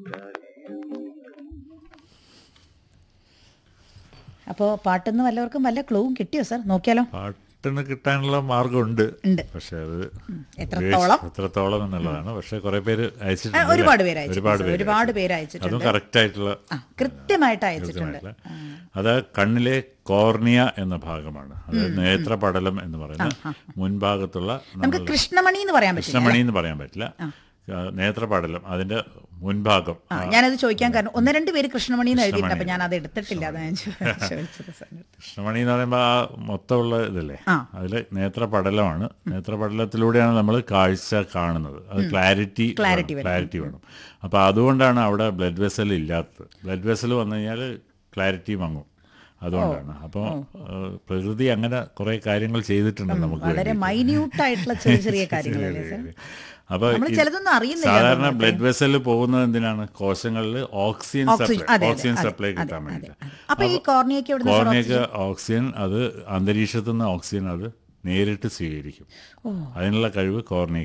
അപ്പോൾ പാട്ടെന്ന് വല്ലവർക്കും വല്ല ക്ലൂവും കിട്ടിയോ സാർ നോക്കിയാലോ പാട്ടിന് കിട്ടാനുള്ള മാർഗമുണ്ട് ഉണ്ട് പക്ഷെ അത് എത്രത്തോളം? ഉപേക്ഷ- എത്രത്തോളം എന്നുള്ളതാണ് പക്ഷെ കുറെ പേര് ആ, അയച്ചിട്ടുണ്ട് ഒരുപാട് അല്ലേ? പേര് അയച്ചിട്ടുണ്ട് ഒരുപാട് സർ. പേര് ഒരുപാട് അയച്ചിട്ടുണ്ട്. പേര് അയച്ചിട്ടുണ്ട് അതും കറക്റ്റ് ആയിട്ടുള്ള ആ കൃത്യമായിട്ട് അയച്ചിട്ടുണ്ട് കൃത്യമായിട്ടുള്ള അത് കണ്ണിലെ കോർണിയ എന്ന ഭാഗമാണ് അത് നേത്രപടലം എന്ന് പറയുന്ന മുൻഭാഗത്തുള്ള നമുക്ക് നമ്മളുടെ കൃഷ്ണമണി എന്ന് പറയാൻ പറ്റില്ല കൃഷ്ണമണി എന്ന് പറയാൻ പറ്റില്ല ആ, നേത്രപടലം അതിന്റെ മുൻഭാഗം ആ ഞാനത് ചോദിക്കാൻ കാരണം ഒന്ന് രണ്ട് പേര് കൃഷ്ണമണി എന്ന് എഴുതിയിട്ടുണ്ട് അപ്പൊ ഞാൻ അത് എടുത്തിട്ടില്ല അതാണ് ഞാൻ ചോ- ചോദിച്ചത് സാറിന്. കൃഷ്ണമണി എന്ന് പറയുമ്പോൾ ആ മൊത്തമുള്ള ഇതല്ലേ ആ. അതിൽ നേത്രപടലമാണ് നേത്രപടലത്തിലൂടെയാണ് നമ്മൾ കാഴ്ച കാണുന്നത് അത് ക്ലാരിറ്റി Clarity വേണം. ക്ലാരിറ്റി വേണം അപ്പോൾ അതുകൊണ്ടാണ് അവിടെ ബ്ലഡ് വെസൽ ഇല്ലാത്തത് ബ്ലഡ് വെസൽ വന്നു കഴിഞ്ഞാൽ ക്ലാരിറ്റി മങ്ങും അതുകൊണ്ടാണ് അപ്പോൾ പ്രകൃതി അങ്ങനെ കുറെ കാര്യങ്ങൾ ചെയ്തിട്ടുണ്ട് നമുക്ക് വളരെ വേണ്ടിയിട്ട്. മൈന്യൂട്ട് ആയിട്ടുള്ള ചെറിയ ചെറിയ കാര്യങ്ങളല്ലേ സാർ അപ്പോൾ നമ്മൾ ഈ ചിലതൊന്നും അറിയുന്നില്ല സാധാരണ തോന്നുന്നു. ബ്ലഡ് വെസൽ പോകുന്നത് എന്തിനാണ് കോശങ്ങളിൽ ഓക്സിജൻ ഓക്സിജൻ സപ്ലൈ അതെ, അതെ, ഓക്സിജൻ അതെ, സപ്ലൈ അതെ, കിട്ടാൻ അതെ, വേണ്ടിയിട്ട് അതെ. അപ്പൊ ഈ കോർണിയയ്ക്ക് എവിടെ കോർണിയക്ക് ഓക്സിജൻ അത് അന്തരീക്ഷത്തിൽ നിന്ന് ഓക്സിജൻ അത് നേരിട്ട് സ്വീകരിക്കും അതിനുള്ള കഴിവ് കോർണിയ